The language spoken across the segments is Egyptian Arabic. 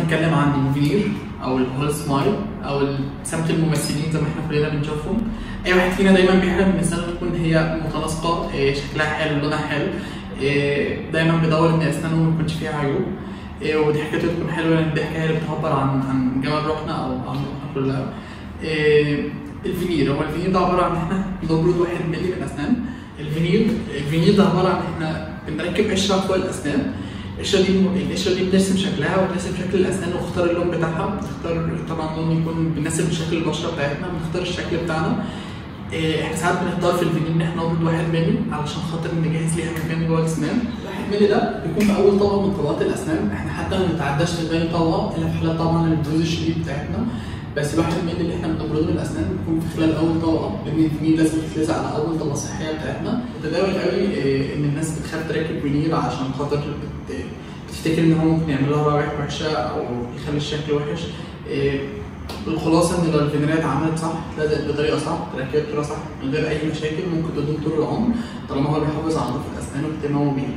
هنتكلم عن الفينير او الهول سمايل او سمت الممثلين زي ما احنا كلنا بنشوفهم اي واحد فينا دايما بيحلم ان اسنانه تكون هي متناسقه إيه، شكلها حلو لونها حلو إيه، دايما بيدور ان اسنانه ما يكونش فيها عيوب إيه، ودي حكايته تكون حلوه لان دي حكايه اللي بتعبر عن عن جمال روحنا او عن روحنا كلها إيه، الفينير هو الفينير ده عباره عن ان احنا بنبرد واحد ملي من الاسنان الفينير الفينير ده عباره عن ان احنا بنركب قشره فوق الاسنان القشره دي القشره دي بنرسم شكلها ونرسم شكل الاسنان ونختار اللون بتاعها بنختار طبعا لون يكون بيناسب شكل البشره بتاعتنا بنختار الشكل بتاعنا إيه، احنا ساعات بنختار في الفينير ان احنا نقبض واحد ملي علشان خاطر نجهز ليها مكان جوه الاسنان الواحد ملي ده بيكون في اول طبقه من طبقات الاسنان احنا حتى ما بنتعداش لتاني طبقه الا في حالات طبعا الدوز الشديد بتاعتنا بس الواحد ملي اللي احنا بنبرده من الاسنان بيكون في خلال اول طبقه لان الفينير لازم يتلزق على اول طبقه صحيه بتاعتنا متداول قوي إيه، ان الناس بتخاف تركب فينير عشان خاطر بت- بتفتكر ان هو ممكن يعمل لها روائح وحشه او يخلي الشكل وحش إيه، الخلاصه ان لو الفينيرات اتعملت صح اتلزقت بطريقه صح اتركبت بطريقه صح من غير اي مشاكل ممكن تدوم طول العمر طالما هو بيحافظ على نظافه اسنانه واهتمامه بيها.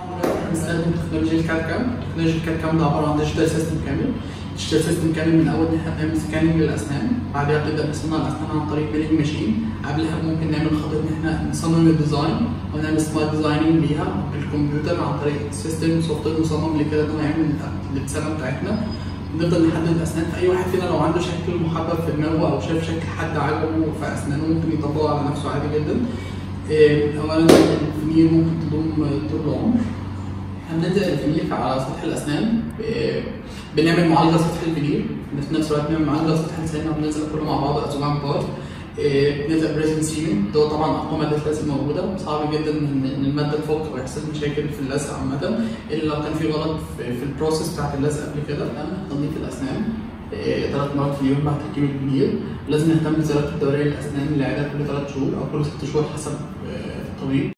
بنستخدم تكنولوجيا الكات كام، تكنولوجيا الكات كام ده عباره عن ديجيتال سيستم كامل ديجيتال سيستم كامل من اول ان احنا بنعمل سكاننج للاسنان بعدها بنبدا نصنع الاسنان عن طريق ميلينج ماشين قبلها ممكن نعمل خطوه ان احنا نصمم الديزاين ونعمل سمارت ديزايننج ليها بالكمبيوتر عن طريق سيستم سوفت وير مصمم لكده ان هو يعمل الابتسامه بتاعتنا نفضل نحدد الاسنان في اي واحد فينا لو عنده شكل محبب في دماغه او شايف شكل حد عجبه في اسنانه ممكن يطبقه على نفسه عادي جدا إيه، اولا الفينير ممكن تدوم طول العمر هنلزق الفينير على سطح الاسنان ب- بنعمل معالجه سطح الفينير في نفس الوقت بنعمل معالجه سطح اللسان وبنلزق كله مع بعض اسبوع كبار إيه، بنلزق بريزن سيمنت ده طبعا اقوى ماده لازم موجوده صعب جدا ان إن الماده تفك ويحصل مشاكل في اللزق عامه الا لو كان في غلط في, في البروسيس بتاعت اللزق قبل كده تنظيف الاسنان إيه، ثلاث مرات في اليوم بعد تركيب الفينير لازم نهتم بزيارة الدورية للأسنان للعيادة كل ثلاث شهور أو كل ست شهور حسب آه، الطبيب